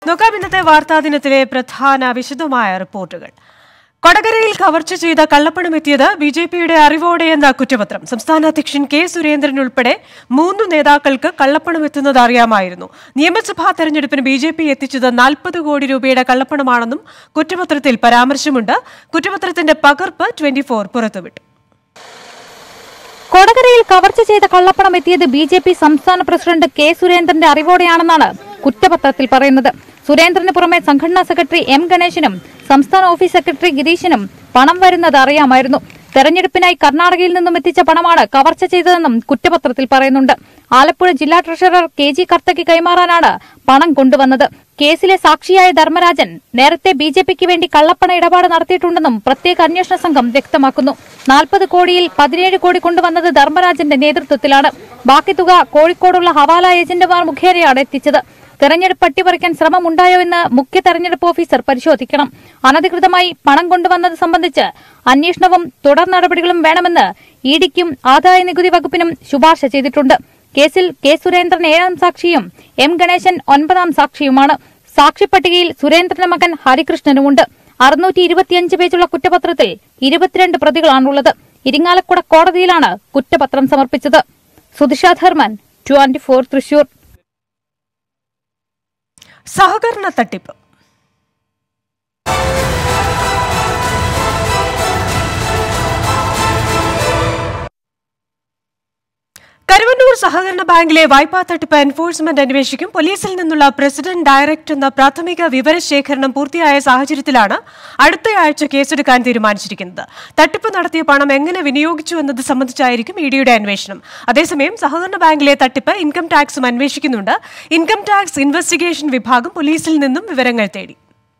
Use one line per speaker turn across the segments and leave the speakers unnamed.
നോക്കാം ഇന്നത്തെ വാർത്താ ദിനത്തിലെ പ്രധാന വിശദമായ റിപ്പോർട്ടുകൾ കൊടകരയിൽ കവർച്ച ചെയ്ത കള്ളപ്പണം എത്തിയത് ബി ജെ പിയുടെ അറിവോടെ എന്ന കുറ്റപത്രം സംസ്ഥാന അധ്യക്ഷൻ കെ സുരേന്ദ്രൻ ഉൾപ്പെടെ മൂന്ന് നേതാക്കൾക്ക് കള്ളപ്പണം എത്തുന്നത് അറിയാമായിരുന്നു നിയമസഭാ തെരഞ്ഞെടുപ്പിന് ബി ജെ പി എത്തിച്ചത് നാൽപ്പത് കോടി രൂപയുടെ കള്ളപ്പണമാണെന്നും കുറ്റപത്രത്തിൽ പരാമർശമുണ്ട് കുറ്റപത്രത്തിന്റെ പകർപ്പ് ട്വന്റി ഫോർ പുറത്തുവിട്ടു
കൊടകരയിൽ കവർച്ച ചെയ്ത കള്ളപ്പണം എത്തിയത് ബി ജെ പി സംസ്ഥാന പ്രസിഡന്റ് കെ സുരേന്ദ്രന്റെ അറിവോടെയാണെന്നാണ് കുറ്റപത്രത്തിൽ പറയുന്നത് സുരേന്ദ്രന് പുറമെ സംഘടനാ സെക്രട്ടറി എം ഗണേശനും സംസ്ഥാന ഓഫീസ് സെക്രട്ടറി ഗിരീശനും പണം വരുന്നത് അറിയാമായിരുന്നു തെരഞ്ഞെടുപ്പിനായി കർണാടകയിൽ നിന്നും എത്തിച്ച പണമാണ് കവർച്ച ചെയ്തതെന്നും കുറ്റപത്രത്തിൽ പറയുന്നുണ്ട് ആലപ്പുഴ ജില്ലാ ട്രഷറർ കെ ജി കർത്തയ്ക്ക് കൈമാറാനാണ് പണം കൊണ്ടുവന്നത് കേസിലെ സാക്ഷിയായ ധർമ്മരാജൻ നേരത്തെ ബി ജെ പിക്ക് വേണ്ടി കള്ളപ്പണ ഇടപാട് നടത്തിയിട്ടുണ്ടെന്നും പ്രത്യേക അന്വേഷണ സംഘം വ്യക്തമാക്കുന്നു നാൽപ്പത് കോടിയിൽ പതിനേഴ് കോടി കൊണ്ടുവന്നത് ധർമ്മരാജന്റെ നേതൃത്വത്തിലാണ് ബാക്കി തുക കോഴിക്കോടുള്ള ഹവാല ഏജന്റുമാർ മുഖേനയാണ് എത്തിച്ചത് തെരഞ്ഞെടുപ്പ് അട്ടിമറിക്കാൻ ശ്രമമുണ്ടായോ എന്ന് മുഖ്യ തെരഞ്ഞെടുപ്പ് ഓഫീസർ പരിശോധിക്കണം അനധികൃതമായി പണം കൊണ്ടുവന്നത് സംബന്ധിച്ച് അന്വേഷണവും തുടർ നടപടികളും വേണമെന്ന് ഇഡിക്കും ആദായ നികുതി വകുപ്പിനും ശുപാർശ ചെയ്തിട്ടുണ്ട് കേസിൽ കെ സുരേന്ദ്രൻ ഏഴാം സാക്ഷിയും എം ഗണേശൻ ഒൻപതാം സാക്ഷിയുമാണ് സാക്ഷിപ്പട്ടികയിൽ സുരേന്ദ്രന്റെ മകൻ ഹരികൃഷ്ണനുമുണ്ട് അറുന്നൂറ്റി ഇരുപത്തിയഞ്ച് പേജുള്ള കുറ്റപത്രത്തിൽ ഇരുപത്തിരണ്ട് പ്രതികളാണുള്ളത് ഇരിങ്ങാലക്കുട കോടതിയിലാണ് കുറ്റപത്രം സമർപ്പിച്ചത് സുധിഷ ധർമ്മൻ ട്വന്റി ഫോർ തൃശൂർ
സഹകരണ തട്ടിപ്പ് കരുവന്നൂർ സഹകരണ ബാങ്കിലെ വായ്പാ തട്ടിപ്പ് എൻഫോഴ്സ്മെന്റ് അന്വേഷിക്കും പോലീസിൽ നിന്നുള്ള പ്രസിഡന്റ് ഡയറക്ടർ എന്ന പ്രാഥമിക വിവരശേഖരണം പൂർത്തിയായ സാഹചര്യത്തിലാണ് അടുത്തയാഴ്ച കേസെടുക്കാൻ തീരുമാനിച്ചിരിക്കുന്നത് തട്ടിപ്പ് നടത്തിയ പണം എങ്ങനെ വിനിയോഗിച്ചു എന്നത് സംബന്ധിച്ചായിരിക്കും ഇഡിയുടെ അന്വേഷണം അതേസമയം സഹകരണ ബാങ്കിലെ തട്ടിപ്പ് ഇൻകം ടാക്സും അന്വേഷിക്കുന്നുണ്ട് ഇൻകം ടാക്സ് ഇൻവെസ്റ്റിഗേഷൻ വിഭാഗം പോലീസിൽ നിന്നും വിവരങ്ങൾ തേടി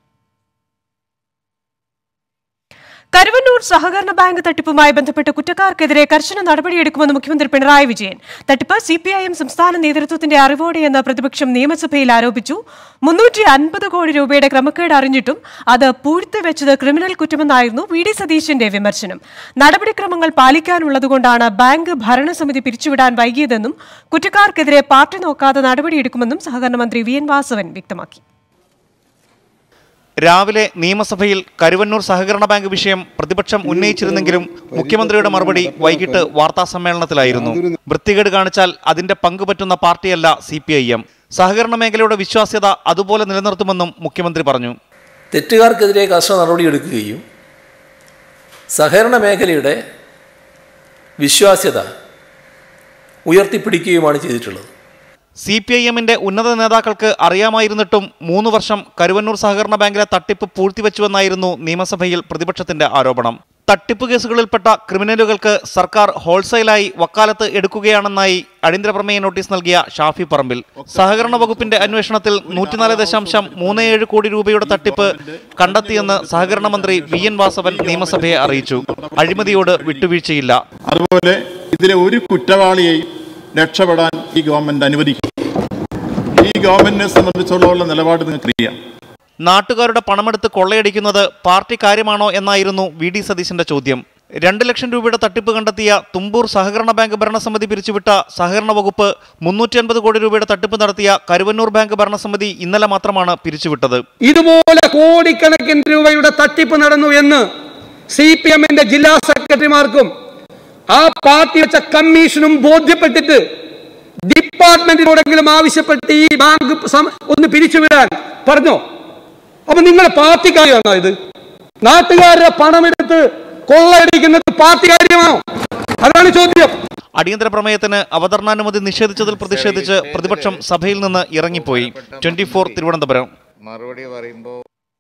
കരുവന്നൂർ സഹകരണ ബാങ്ക് തട്ടിപ്പുമായി ബന്ധപ്പെട്ട് കുറ്റക്കാർക്കെതിരെ കർശന നടപടിയെടുക്കുമെന്ന് മുഖ്യമന്ത്രി പിണറായി വിജയൻ തട്ടിപ്പ് സിപിഐഎം സംസ്ഥാന നേതൃത്വത്തിന്റെ അറിവോടെയെന്ന് പ്രതിപക്ഷം നിയമസഭയിൽ ആരോപിച്ചു മുന്നൂറ്റി അൻപത് കോടി രൂപയുടെ ക്രമക്കേട് അറിഞ്ഞിട്ടും അത് പൂഴ്ത്തിവെച്ചത് ക്രിമിനൽ കുറ്റമെന്നായിരുന്നു വി ഡി സതീശന്റെ വിമർശനം നടപടിക്രമങ്ങൾ പാലിക്കാനുള്ളതുകൊണ്ടാണ് ബാങ്ക് ഭരണസമിതി പിരിച്ചുവിടാൻ വൈകിയതെന്നും കുറ്റക്കാർക്കെതിരെ പാർട്ടി നോക്കാതെ നടപടിയെടുക്കുമെന്നും സഹകരണ മന്ത്രി വി എൻ വാസവൻ വ്യക്തമാക്കി
രാവിലെ നിയമസഭയിൽ കരുവന്നൂർ സഹകരണ ബാങ്ക് വിഷയം പ്രതിപക്ഷം ഉന്നയിച്ചിരുന്നെങ്കിലും മുഖ്യമന്ത്രിയുടെ മറുപടി വൈകിട്ട് വാർത്താ സമ്മേളനത്തിലായിരുന്നു വൃത്തികേട് കാണിച്ചാൽ അതിന്റെ പങ്കുപറ്റുന്ന പാർട്ടിയല്ല സി പി ഐ എം സഹകരണ മേഖലയുടെ വിശ്വാസ്യത അതുപോലെ നിലനിർത്തുമെന്നും മുഖ്യമന്ത്രി പറഞ്ഞു
തെറ്റുകാർക്കെതിരെ കർശന നടപടിയെടുക്കുകയും സഹകരണ മേഖലയുടെ വിശ്വാസ്യത ഉയർത്തിപ്പിടിക്കുകയുമാണ് ചെയ്തിട്ടുള്ളത്
സി പി ഐ എമ്മിന്റെ ഉന്നത നേതാക്കൾക്ക് അറിയാമായിരുന്നിട്ടും മൂന്ന് വർഷം കരുവന്നൂർ സഹകരണ ബാങ്കിലെ തട്ടിപ്പ് പൂഴ്ത്തിവെച്ചുവെന്നായിരുന്നു നിയമസഭയിൽ പ്രതിപക്ഷത്തിന്റെ ആരോപണം തട്ടിപ്പ് കേസുകളിൽപ്പെട്ട ക്രിമിനലുകൾക്ക് സർക്കാർ ഹോൾസെയിലായി വക്കാലത്ത് എടുക്കുകയാണെന്നായി അടിയന്തര പ്രമേയ നോട്ടീസ് നൽകിയ ഷാഫി പറമ്പിൽ സഹകരണ വകുപ്പിന്റെ അന്വേഷണത്തിൽ നൂറ്റിനാല് ദശാംശം മൂന്ന് ഏഴ് കോടി രൂപയുടെ തട്ടിപ്പ് കണ്ടെത്തിയെന്ന് സഹകരണ മന്ത്രി വി എൻ വാസവൻ നിയമസഭയെ അറിയിച്ചു അഴിമതിയോട് വിട്ടുവീഴ്ചയില്ല
അതുപോലെ ഇതിലെ ഒരു കുറ്റവാളിയെയും രക്ഷപ്പെടാൻ ഈ ഗവൺമെന്റ് അനുവദിക്കും ഈ ഗവൺമെന്റിനെ സംബന്ധിച്ചുള്ള നിലപാട് നിങ്ങൾക്കറിയാം
നാട്ടുകാരുടെ പണമെടുത്ത് കൊള്ളയടിക്കുന്നത് പാർട്ടി കാര്യമാണോ എന്നായിരുന്നു വി ഡി സതീശന്റെ ചോദ്യം രണ്ട് ലക്ഷം രൂപയുടെ തട്ടിപ്പ് കണ്ടെത്തിയ തുമ്പൂർ സഹകരണ ബാങ്ക് ഭരണസമിതി പിരിച്ചുവിട്ട സഹകരണ വകുപ്പ് മുന്നൂറ്റി അൻപത് കോടി രൂപയുടെ തട്ടിപ്പ് നടത്തിയ കരുവന്നൂർ ബാങ്ക് ഭരണസമിതി ഇന്നലെ മാത്രമാണ് പിരിച്ചുവിട്ടത്
ഇതുപോലെ കോടിക്കണക്കിന് രൂപയുടെ തട്ടിപ്പ് നടന്നു എന്ന് സി പി എമ്മിന്റെ ജില്ലാ സെക്രട്ടറിമാർക്കും ആ പാർട്ടി വെച്ച കമ്മീഷനും ബോധ്യപ്പെട്ടിട്ട് ഡിപ്പാർട്ട്മെന്റിനോടെങ്കിലും ആവശ്യപ്പെട്ട് ഈ ബാങ്ക് സം- ഒന്ന് പിരിച്ചുവിടാൻ പറഞ്ഞോ അപ്പൊ നിങ്ങളുടെ പാർട്ടി കാര്യമാണോ ഇത് നാട്ടുകാരുടെ പണമെടുത്ത് കൊള്ളയടിക്കുന്നത് പാർട്ടി കാര്യമാണോ അതാണ് ചോദ്യം
അടിയന്തര പ്രമേയത്തിന് അവതരണാനുമതി നിഷേധിച്ചതിൽ പ്രതിഷേധിച്ച് പ്രതിപക്ഷം സഭയിൽ നിന്ന് ഇറങ്ങിപ്പോയി ട്വന്റി ഫോർ തിരുവനന്തപുരം
മറുപടി പറയുമ്പോൾ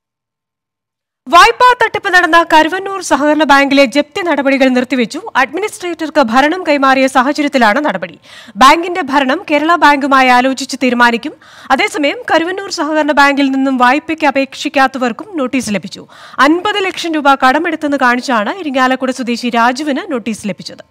വായ്പാ തട്ടിപ്പ് നടന്ന കരുവന്നൂർ സഹകരണ ബാങ്കിലെ ജപ്തി നടപടികൾ നിർത്തിവെച്ചു അഡ്മിനിസ്ട്രേറ്റർക്ക് ഭരണം കൈമാറിയ സാഹചര്യത്തിലാണ് നടപടി ബാങ്കിന്റെ ഭരണം കേരള ബാങ്കുമായി ആലോചിച്ച് തീരുമാനിക്കും അതേസമയം കരുവന്നൂർ സഹകരണ ബാങ്കിൽ നിന്നും വായ്പയ്ക്ക് അപേക്ഷിക്കാത്തവർക്കും നോട്ടീസ് ലഭിച്ചു അൻപത് ലക്ഷം രൂപ കടമെടുത്തെന്ന് കാണിച്ചാണ് ഇരിങ്ങാലക്കുട സ്വദേശി രാജുവിന് നോട്ടീസ് ലഭിച്ചത്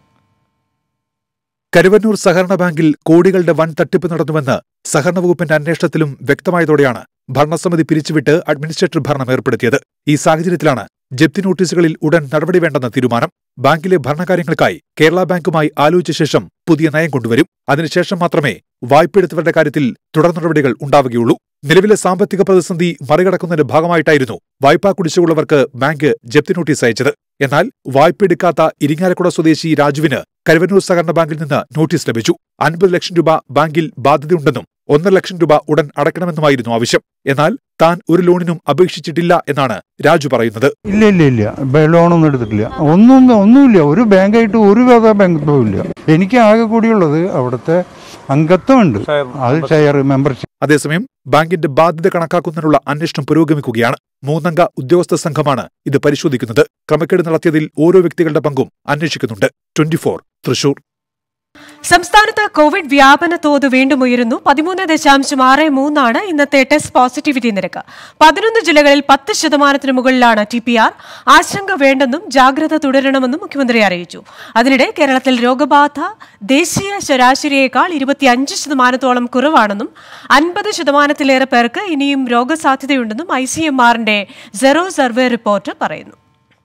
കരുവന്നൂർ സഹകരണ ബാങ്കിൽ കോടികളുടെ വൻ തട്ടിപ്പ് നടന്നുവെന്ന് സഹകരണ വകുപ്പിന്റെ അന്വേഷണത്തിലും വ്യക്തമായതോടെയാണ് ഭരണസമിതി പിരിച്ചുവിട്ട് അഡ്മിനിസ്ട്രേറ്റർ ഭരണം ഏർപ്പെടുത്തിയത് ഈ സാഹചര്യത്തിലാണ് ജപ്തി നോട്ടീസുകളിൽ ഉടൻ നടപടി വേണ്ടെന്ന തീരുമാനം ബാങ്കിലെ ഭരണകാര്യങ്ങൾക്കായി കേരള ബാങ്കുമായി ആലോചിച്ച ശേഷം പുതിയ നയം കൊണ്ടുവരും അതിനുശേഷം മാത്രമേ വായ്പയെടുത്തവരുടെ കാര്യത്തിൽ തുടർ നടപടികൾ ഉണ്ടാവുകയുള്ളൂ നിലവിലെ സാമ്പത്തിക പ്രതിസന്ധി മറികടക്കുന്നതിന്റെ ഭാഗമായിട്ടായിരുന്നു വായ്പാ കുടിശ്ശികയുള്ളവർക്ക് ബാങ്ക് ജപ്തി നോട്ടീസ് അയച്ചത് എന്നാൽ വായ്പയെടുക്കാത്ത ഇരിങ്ങാലക്കുട സ്വദേശി രാജുവിന് കരുവന്നൂർ സഹകരണ ബാങ്കിൽ നിന്ന് നോട്ടീസ് ലഭിച്ചു അൻപത് ലക്ഷം രൂപ ബാങ്കിൽ ബാധ്യതയുണ്ടെന്നും ഒന്നര ലക്ഷം രൂപ ഉടൻ അടയ്ക്കണമെന്നുമായിരുന്നു ആവശ്യം എന്നാൽ താൻ ഒരു ലോണിനും അപേക്ഷിച്ചിട്ടില്ല എന്നാണ് രാജു പറയുന്നത്
ഇല്ല ഇല്ല ഇല്ല ബ- ലോണൊന്നും എടുത്തിട്ടില്ല ഒന്നും ഒന്നുമില്ല ഒരു ബാങ്കായിട്ട് ഒരു വക ബാങ്കത്തും ഇല്ല എനിക്ക് ആകെ കൂടിയുള്ളത് അവിടുത്തെ അംഗത്വമുണ്ട് അത് ഷെയർ മെമ്പർഷിപ്പ്
അതേസമയം ബാങ്കിന്റെ ബാധ്യത കണക്കാക്കുന്നതിനുള്ള അന്വേഷണം പുരോഗമിക്കുകയാണ് മൂന്നംഗ ഉദ്യോഗസ്ഥ സംഘമാണ് ഇത് പരിശോധിക്കുന്നത് ക്രമക്കേട് നടത്തിയതിൽ ഓരോ വ്യക്തികളുടെ പങ്കും അന്വേഷിക്കുന്നുണ്ട് ട്വന്റി തൃശൂർ
സംസ്ഥാനത്ത് കോവിഡ് വ്യാപന തോത് വീണ്ടും ഉയരുന്നു പതിമൂന്ന് ദശാംശം ആറ് മൂന്നാണ് ഇന്നത്തെ ടെസ്റ്റ് പോസിറ്റിവിറ്റി നിരക്ക് പതിനൊന്ന് ജില്ലകളിൽ പത്ത് ശതമാനത്തിന് മുകളിലാണ് ടി പി ആർ ആശങ്ക വേണ്ടെന്നും ജാഗ്രത തുടരണമെന്നും മുഖ്യമന്ത്രി അറിയിച്ചു അതിനിടെ കേരളത്തിൽ രോഗബാധ ദേശീയ ശരാശരിയേക്കാൾ ഇരുപത്തിയഞ്ച് ശതമാനത്തോളം കുറവാണെന്നും അൻപത് ശതമാനത്തിലേറെ പേർക്ക് ഇനിയും രോഗസാധ്യതയുണ്ടെന്നും ഐ സി എം ആറിന്റെ സെറോ സർവേ റിപ്പോർട്ട് പറയുന്നു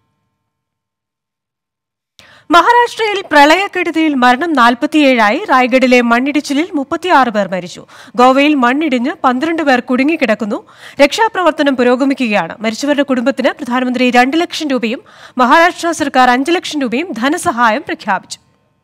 മഹാരാഷ്ട്രയിൽ പ്രളയക്കെടുതിയിൽ മരണം നാൽപ്പത്തിയേഴായി റായ്ഗഡിലെ മണ്ണിടിച്ചിലിൽ മുപ്പത്തിയാറ് പേർ മരിച്ചു ഗോവയിൽ മണ്ണിടിഞ്ഞ് പന്ത്രണ്ട് പേർ കുടുങ്ങിക്കിടക്കുന്നു രക്ഷാപ്രവർത്തനം പുരോഗമിക്കുകയാണ് മരിച്ചവരുടെ കുടുംബത്തിന് പ്രധാനമന്ത്രി രണ്ട് ലക്ഷം രൂപയും മഹാരാഷ്ട്ര സർക്കാർ അഞ്ച് ലക്ഷം രൂപയും ധനസഹായം പ്രഖ്യാപിച്ചു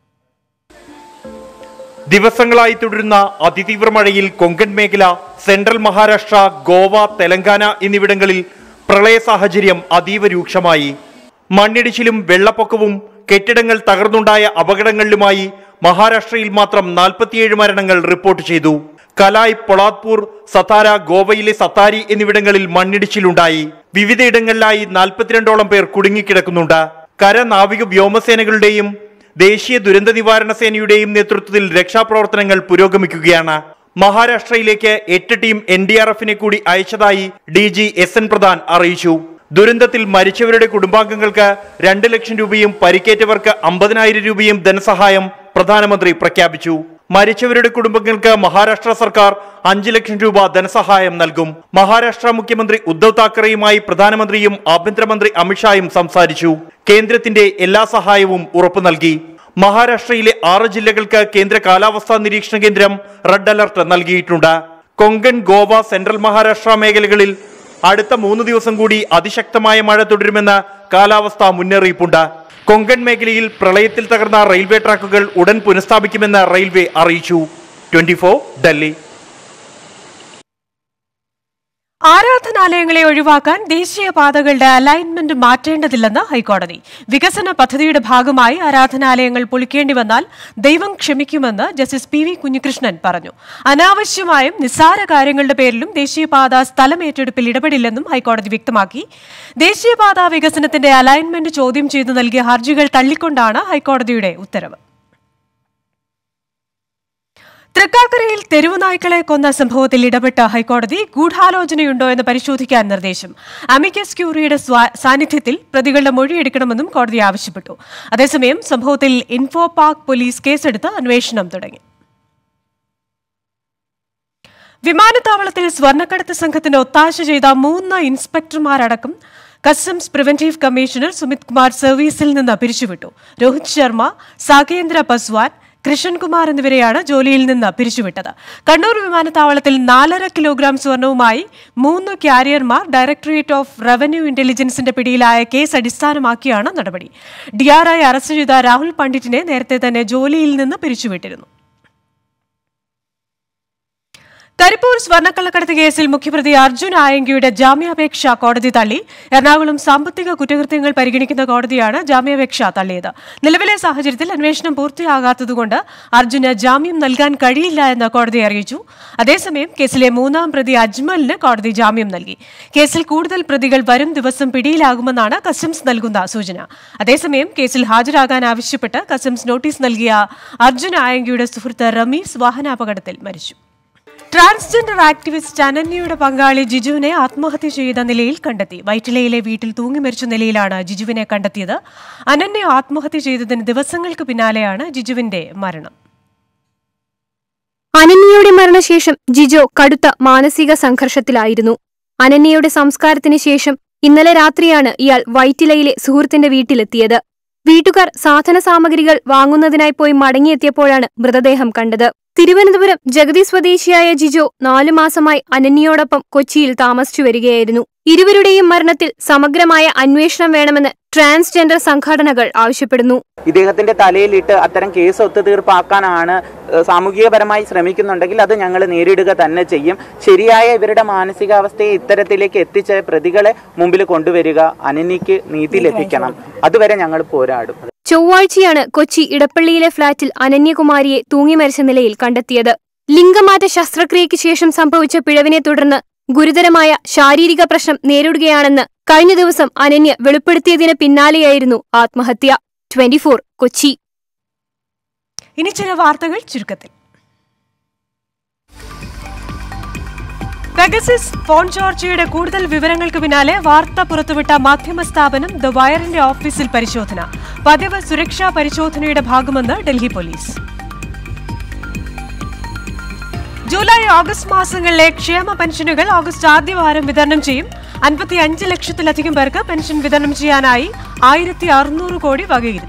ദിവസങ്ങളായി തുടരുന്ന അതിതീവ്ര മഴയിൽ കൊങ്കൺ മേഖല സെൻട്രൽ മഹാരാഷ്ട്ര ഗോവ തെലങ്കാന എന്നിവിടങ്ങളിൽ പ്രളയ സാഹചര്യം അതീവ രൂക്ഷമായി മണ്ണിടിച്ചിലും വെള്ളപ്പൊക്കവും കെട്ടിടങ്ങൾ തകർന്നുണ്ടായ അപകടങ്ങളിലുമായി മഹാരാഷ്ട്രയിൽ മാത്രം നാൽപ്പത്തിയേഴ് മരണങ്ങൾ റിപ്പോർട്ട് ചെയ്തു കലായ് പൊളാത്പൂർ സത്താര ഗോവയിലെ സത്താരി എന്നിവിടങ്ങളിൽ മണ്ണിടിച്ചിലുണ്ടായി വിവിധയിടങ്ങളിലായി നാൽപ്പത്തിരണ്ടോളം പേർ കുടുങ്ങിക്കിടക്കുന്നുണ്ട് കര നാവിക വ്യോമസേനകളുടെയും ദേശീയ ദുരന്ത നിവാരണ സേനയുടെയും നേതൃത്വത്തിൽ രക്ഷാപ്രവർത്തനങ്ങൾ പുരോഗമിക്കുകയാണ് മഹാരാഷ്ട്രയിലേക്ക് എട്ട് ടീം എൻ ഡി ആർ എഫിനെ കൂടി അയച്ചതായി D G S N Pradhan അറിയിച്ചു ദുരന്തത്തിൽ മരിച്ചവരുടെ കുടുംബാംഗങ്ങൾക്ക് രണ്ട് ലക്ഷം രൂപയും പരിക്കേറ്റവർക്ക് അമ്പതിനായിരം രൂപയും ധനസഹായം പ്രധാനമന്ത്രി പ്രഖ്യാപിച്ചു മരിച്ചവരുടെ കുടുംബങ്ങൾക്ക് മഹാരാഷ്ട്ര സർക്കാർ അഞ്ച് ലക്ഷം രൂപ ധനസഹായം നൽകും മഹാരാഷ്ട്ര മുഖ്യമന്ത്രി ഉദ്ധവ് താക്കറെയുമായി പ്രധാനമന്ത്രിയും ആഭ്യന്തരമന്ത്രി അമിത്ഷായും സംസാരിച്ചു കേന്ദ്രത്തിന്റെ എല്ലാ സഹായവും ഉറപ്പു നൽകി മഹാരാഷ്ട്രയിലെ ആറ് ജില്ലകൾക്ക് കേന്ദ്ര കാലാവസ്ഥാ നിരീക്ഷണ കേന്ദ്രം റെഡ് അലർട്ട് നൽകിയിട്ടുണ്ട് കൊങ്കൺ ഗോവ സെൻട്രൽ മഹാരാഷ്ട്ര മേഖലകളിൽ അടുത്ത മൂന്ന് ദിവസം കൂടി അതിശക്തമായ മഴ തുടരുമെന്ന് കാലാവസ്ഥാ മുന്നറിയിപ്പുണ്ട് കൊങ്കൺ മേഖലയിൽ പ്രളയത്തിൽ തകർന്ന റെയിൽവേ ട്രാക്കുകൾ ഉടൻ പുനഃസ്ഥാപിക്കുമെന്ന് റെയിൽവേ അറിയിച്ചു ട്വന്റി ഡൽഹി
ആരാധനാലയങ്ങളെ ഒഴിവാക്കാൻ ദേശീയപാതകളുടെ അലൈൻമെന്റ് മാറ്റേണ്ടതില്ലെന്ന് ഹൈക്കോടതി വികസന പദ്ധതിയുടെ ഭാഗമായി ആരാധനാലയങ്ങൾ പൊളിക്കേണ്ടി വന്നാൽ ദൈവം ക്ഷമിക്കുമെന്ന് ജസ്റ്റിസ് പി വി കുഞ്ഞികൃഷ്ണൻ പറഞ്ഞു അനാവശ്യമായും നിസ്സാര കാര്യങ്ങളുടെ പേരിലും ദേശീയപാത സ്ഥലം ഏറ്റെടുപ്പിൽ ഇടപെടില്ലെന്നും ഹൈക്കോടതി വ്യക്തമാക്കി ദേശീയപാത വികസനത്തിന്റെ അലൈൻമെന്റ് ചോദ്യം ചെയ്തു നൽകിയ ഹർജികൾ തള്ളിക്കൊണ്ടാണ് ഹൈക്കോടതിയുടെ ഉത്തരവ് തൃക്കാക്കരയിൽ തെരുവുനായ്ക്കളെ കൊന്ന സംഭവത്തിൽ ഇടപെട്ട ഹൈക്കോടതി ഗൂഢാലോചനയുണ്ടോ എന്ന് പരിശോധിക്കാൻ നിർദ്ദേശം അമിക്കസ് ക്യൂറിയുടെ സ്വാ- സാന്നിധ്യത്തിൽ പ്രതികളുടെ മൊഴിയെടുക്കണമെന്നും കോടതി ആവശ്യപ്പെട്ടു അതേസമയം സംഭവത്തിൽ ഇൻഫോ പാർക്ക് പോലീസ് കേസെടുത്ത് അന്വേഷണം തുടങ്ങി വിമാനത്താവളത്തിൽ സ്വർണ്ണക്കടത്ത് സംഘത്തിന് ഒത്താശ ചെയ്ത മൂന്ന് ഇൻസ്പെക്ടർമാരടക്കം customs preventive commissioner Sumit Kumar സർവീസിൽ നിന്ന് പിരിച്ചുവിട്ടു രോഹിത് ശർമ്മ സാകേന്ദ്ര പസ്വാൻ കൃഷ്ണൻകുമാർ എന്നിവരെയാണ് ജോലിയിൽ നിന്ന് പിരിച്ചുവിട്ടത് കണ്ണൂർ വിമാനത്താവളത്തിൽ നാലര കിലോഗ്രാം സ്വർണവുമായി മൂന്ന് ക്യാരിയർമാർ ഡയറക്ടറേറ്റ് ഓഫ് റവന്യൂ ഇന്റലിജൻസിന്റെ പിടിയിലായ കേസ് അടിസ്ഥാനമാക്കിയാണ് നടപടി ഡിആർഐ അറസ്റ്റ് ചെയ്ത രാഹുൽ പണ്ഡിറ്റിനെ നേരത്തെ തന്നെ ജോലിയിൽ നിന്ന് പിരിച്ചുവിട്ടിരുന്നു കരിപ്പൂർ സ്വർണ്ണക്കള്ളക്കടത്ത് കേസിൽ മുഖ്യപ്രതി അർജുൻ ആയങ്കിയുടെ ജാമ്യാപേക്ഷ കോടതി തള്ളി എറണാകുളം സാമ്പത്തിക കുറ്റകൃത്യങ്ങൾ പരിഗണിക്കുന്ന കോടതിയാണ് ജാമ്യാപേക്ഷ തള്ളിയത് നിലവിലെ സാഹചര്യത്തിൽ അന്വേഷണം പൂർത്തിയാകാത്തതുകൊണ്ട് അർജുന് ജാമ്യം നൽകാൻ കഴിയില്ല എന്ന് കോടതി അറിയിച്ചു അതേസമയം കേസിലെ മൂന്നാം പ്രതി അജ്മലിന് കോടതി ജാമ്യം നൽകി കേസിൽ കൂടുതൽ പ്രതികൾ വരും ദിവസം പിടിയിലാകുമെന്നാണ് കസ്റ്റംസ് നൽകുന്ന സൂചന അതേസമയം കേസിൽ ഹാജരാകാൻ ആവശ്യപ്പെട്ട് കസ്റ്റംസ് നോട്ടീസ് നൽകിയ അർജുൻ ആയങ്കിയുടെ സുഹൃത്ത് റമീസ് വാഹനാപകടത്തിൽ മരിച്ചു ട്രാൻസ്ജെൻഡർ ആക്ടിവിസ്റ്റ് അനന്യയുടെ പങ്കാളി ജിജുവിനെ ആത്മഹത്യ ചെയ്ത നിലയിൽ കണ്ടെത്തി വൈറ്റിലയിലെ വീട്ടിൽ തൂങ്ങി മരിച്ച നിലയിലാണ് ജിജുവിനെ കണ്ടെത്തിയത് അനന്യ ആത്മഹത്യ ചെയ്തതിന് ദിവസങ്ങൾക്ക് പിന്നാലെയാണ് ജിജുവിന്റെ മരണം
അനന്യയുടെ മരണശേഷം ജിജോ കടുത്ത മാനസിക സംഘർഷത്തിലായിരുന്നു അനന്യയുടെ സംസ്കാരത്തിന് ശേഷം ഇന്നലെ രാത്രിയാണ് ഇയാൾ വൈറ്റിലയിലെ സുഹൃത്തിന്റെ വീട്ടിലെത്തിയത് വീട്ടുകാർ സാധന സാമഗ്രികൾ വാങ്ങുന്നതിനായി പോയി മടങ്ങിയെത്തിയപ്പോഴാണ് മൃതദേഹം കണ്ടത് തിരുവനന്തപുരം ജഗതി സ്വദേശിയായ ജിജോ നാലു മാസമായി അനന്യയോടൊപ്പം കൊച്ചിയിൽ താമസിച്ചു വരികയായിരുന്നു ഇരുവരുടെയും മരണത്തിൽ സമഗ്രമായ അന്വേഷണം വേണമെന്ന് ട്രാൻസ്ജെൻഡർ സംഘടനകൾ ആവശ്യപ്പെടുന്നു
ഇദ്ദേഹത്തിന്റെ തലയിലിട്ട് അത്തരം കേസ് ഒത്തുതീർപ്പാക്കാനാണ് ഏഹ്, സാമൂഹികപരമായി ശ്രമിക്കുന്നുണ്ടെങ്കിൽ അത് ഞങ്ങൾ നേരിടുക തന്നെ ചെയ്യും ശരിയായ ഇവരുടെ മാനസികാവസ്ഥയെ ഇത്തരത്തിലേക്ക് എത്തിച്ച പ്രതികളെ മുമ്പിൽ കൊണ്ടുവരിക അനന്യക്ക് നീതി ലഭിക്കണം അതുവരെ ഞങ്ങൾ പോരാടും
ചൊവ്വാഴ്ചയാണ് കൊച്ചി ഇടപ്പള്ളിയിലെ ഫ്ളാറ്റിൽ അനന്യകുമാരിയെ തൂങ്ങിമരിച്ച നിലയിൽ കണ്ടെത്തിയത് ലിംഗമാറ്റ ശസ്ത്രക്രിയയ്ക്ക് ശേഷം സംഭവിച്ച പിഴവിനെ തുടർന്ന് ഗുരുതരമായ ശാരീരിക പ്രശ്നം നേരിടുകയാണെന്ന് കഴിഞ്ഞ ദിവസം അനന്യ വെളിപ്പെടുത്തിയതിന് പിന്നാലെയായിരുന്നു ആത്മഹത്യ ട്വന്റിഫോർ കൊച്ചി
ഇനി ചില വാർത്തകൾ ചുരുക്കത്തിൽ പെഗസിസ് ഫോൺ ചോർച്ചയുടെ കൂടുതൽ വിവരങ്ങൾക്ക് പിന്നാലെ വാർത്ത പുറത്തുവിട്ട മാധ്യമ സ്ഥാപനം ദ വയറിന്റെ ഓഫീസിൽ പരിശോധന പതിവ് സുരക്ഷാ പരിശോധനയുടെ ഭാഗമെന്ന് ഡൽഹി പോലീസ് ജൂലൈ ഓഗസ്റ്റ് മാസങ്ങളിലെ ക്ഷേമ പെൻഷനുകൾ ഓഗസ്റ്റ് ആദ്യവാരം വിതരണം ചെയ്യും അൻപത്തി അഞ്ച് ലക്ഷത്തിലധികം പേർക്ക് പെൻഷൻ വിതരണം ചെയ്യാനായി ആയിരത്തി അറുന്നൂറ് കോടി വകയിരുത്തി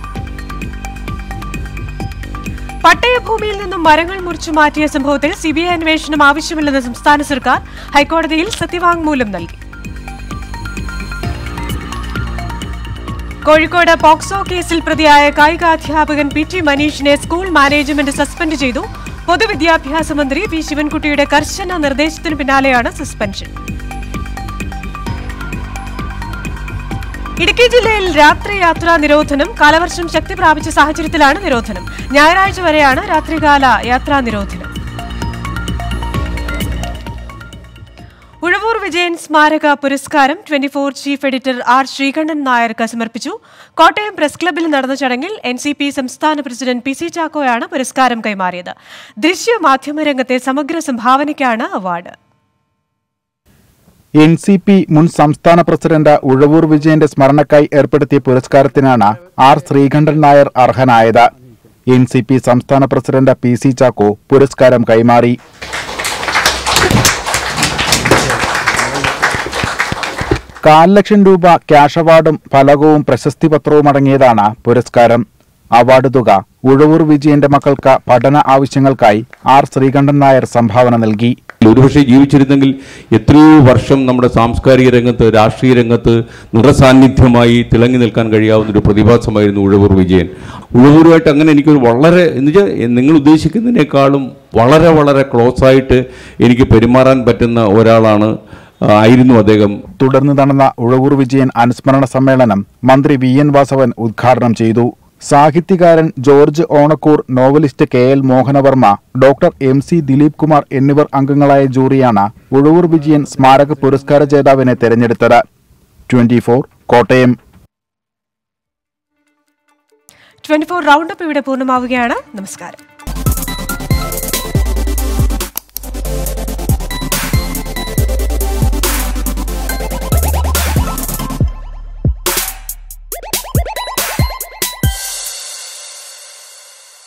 പട്ടയഭൂമിയിൽ നിന്നും മരങ്ങൾ മുറിച്ചു മാറ്റിയ സംഭവത്തിൽ സിബിഐ അന്വേഷണം ആവശ്യമില്ലെന്ന് സംസ്ഥാന സർക്കാർ ഹൈക്കോടതിയിൽ സത്യവാങ്മൂലം നൽകി കോഴിക്കോട് പോക്സോ കേസിൽ പ്രതിയായ കായികാധ്യാപകൻ പി ടി മനീഷിനെ സ്കൂൾ മാനേജ്മെന്റ് സസ്പെൻഡ് ചെയ്തു പൊതുവിദ്യാഭ്യാസ മന്ത്രി വി ശിവൻകുട്ടിയുടെ കർശന നിർദ്ദേശത്തിനു പിന്നാലെയാണ് സസ്പെൻഷൻ ഇടുക്കി ജില്ലയിൽ രാത്രി യാത്രാ നിരോധനം കാലവർഷം ശക്തി പ്രാപിച്ച സാഹചര്യത്തിലാണ് നിരോധനം ഞായറാഴ്ച വരെയാണ് രാത്രികാല യാത്രാ നിരോധനം ഉഴവൂർ വിജയൻ സ്മാരക പുരസ്കാരം twenty four chief editor R Sreekandan നായർക്ക് സമർപ്പിച്ചു കോട്ടയം പ്രസ് ക്ലബ്ബിൽ നടന്ന ചടങ്ങിൽ എൻ സി പി സംസ്ഥാന പ്രസിഡന്റ് പി സി ചാക്കോയാണ് പുരസ്കാരം കൈമാറിയത് ദൃശ്യ മാധ്യമ രംഗത്തെ സമഗ്ര സംഭാവനയ്ക്കാണ് അവാർഡ്
എൻ സി പി മുൻ സംസ്ഥാന പ്രസിഡന്റ് ഉഴവൂർ വിജയന്റെ സ്മരണക്കായി ഏർപ്പെടുത്തിയ പുരസ്കാരത്തിനാണ് ആർ ശ്രീകണ്ഠൻ നായർ അർഹനായത് എൻ സി പി സംസ്ഥാന പ്രസിഡന്റ് പി സി ചാക്കോ പുരസ്കാരം കൈമാറി കാൽ ലക്ഷം രൂപ ക്യാഷ് അവാർഡും ഫലകവും പ്രശസ്തി പത്രവും അടങ്ങിയതാണ് പുരസ്കാരം അവാർഡ് തുക ഉഴവൂർ വിജയന്റെ മക്കൾക്ക് പഠന ആവശ്യങ്ങൾക്കായി ആർ ശ്രീകണ്ഠൻ നായർ സംഭാവന നൽകി
ഒരുപക്ഷെ ജീവിച്ചിരുന്നെങ്കിൽ എത്രയോ വർഷം നമ്മുടെ സാംസ്കാരിക രംഗത്ത് രാഷ്ട്രീയ രംഗത്ത് നിറസാന്നിധ്യമായി തിളങ്ങി നിൽക്കാൻ കഴിയാവുന്ന ഒരു പ്രതിഭാസമായിരുന്നു ഉഴവൂർ വിജയൻ ഉഴവൂരുമായിട്ട് അങ്ങനെ എനിക്കൊരു വളരെ എന്നുവെച്ചാൽ നിങ്ങൾ ഉദ്ദേശിക്കുന്നതിനേക്കാളും വളരെ വളരെ ക്ലോസ് ആയിട്ട് എനിക്ക് പെരുമാറാൻ പറ്റുന്ന ഒരാളാണ് ആ, ആയിരുന്നു അദ്ദേഹം
തുടർന്ന് നടന്ന ഉഴവൂർ വിജയൻ അനുസ്മരണ സമ്മേളനം മന്ത്രി വി എൻ വാസവൻ ഉദ്ഘാടനം ചെയ്തു സാഹിത്യകാരൻ George Onakkoor novelist K L Mohanavarma doctor M C Dileep Kumar എന്നിവർ അംഗങ്ങളായ ജൂറിയാണ് ഉഴവൂർ വിജയൻ സ്മാരക പുരസ്കാര ജേതാവിനെ തെരഞ്ഞെടുത്തത് twenty Kottayam
twenty four roundup ഇവിടെ പൂർണ്ണമാവുകയാണ് നമസ്കാരം